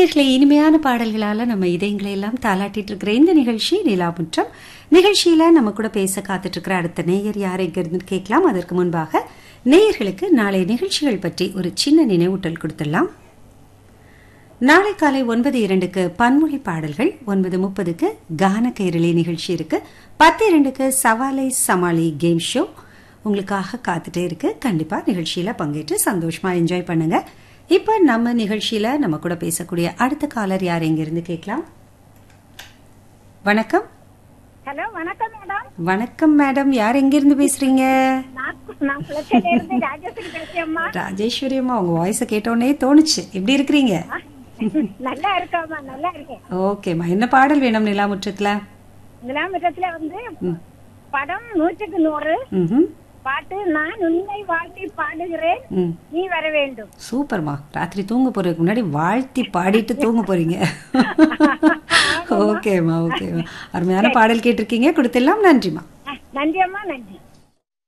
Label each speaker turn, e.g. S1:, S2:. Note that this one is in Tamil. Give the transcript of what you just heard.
S1: நேர்களை இனிமையான பாடல்களால நம்ம இதயங்களை எல்லாம் தாளாட்டிட்டு இருக்கிற இந்த நிகழ்ச்சி நிலாமுற்றம் நிகழ்ச்சியில நம்ம கூட பேச காத்துட்டு இருக்கிற அடுத்த நேயர் யார் எங்க இருந்து கேட்கலாம் அதற்கு முன்பாக நேயர்களுக்கு நாளை நிகழ்ச்சிகள் பற்றி ஒரு சின்ன நினைவூட்டல் கொடுத்துடலாம் நாளை காலை ஒன்பது இரண்டுக்கு பன்மொழி பாடல்கள் ஒன்பது முப்பதுக்கு கான கைரளி நிகழ்ச்சி இருக்கு பத்து இரண்டுக்கு சவாலை சமாளி கேம் ஷோ உங்களுக்காக காத்துட்டே இருக்கு கண்டிப்பா நிகழ்ச்சியில பங்கேற்று சந்தோஷமா என்ஜாய் பண்ணுங்க இப்ப நம்ம நிகழ்ச்சியில நம்ம கூட பேசக்கூடிய அடுத்த காலர் யார் எங்க இருந்து கேட்கலாம் வணக்கம்
S2: ஹலோ வணக்கம் மேடம்
S1: வணக்கம் மேடம் யார் எங்க இருந்து பேசுறீங்க
S2: நான் நான் குளச்சல்ல இருந்து ராஜேஸ்வரி பேசுறேம்மா
S1: ராஜேஸ்வரி அம்மா உங்க வாய்ஸ கேட்டோன்னே தோணுச்சு எப்படி இருக்கிறீங்க
S2: நல்லா இருக்கேம்மா நல்லா இருக்கேன்
S1: ஓகேம்மா என்ன பாடல் வேணும் நிலாமுற்றத்துல
S2: நிலாமிட்டத்துல வந்து படம் நூற்றுக்கு நூறு
S1: ம்ஹும்.
S2: பாட்டு நான் உன்னை வாழ்த்தி பாடுகிறேன்
S1: ம்
S2: நீ வர வேண்டும்
S1: சூப்பர்மா ராத்திரி தூங்க போறதுக்கு முன்னாடி வாழ்த்தி பாடிட்டு தூங்க போறீங்க ஓகேம்மா ஓகேம்மா அருமையான பாடல் கேட்டிருக்கீங்க கொடுத்துடலாம் நன்றிம்மா
S2: நன்றி அம்மா நன்றி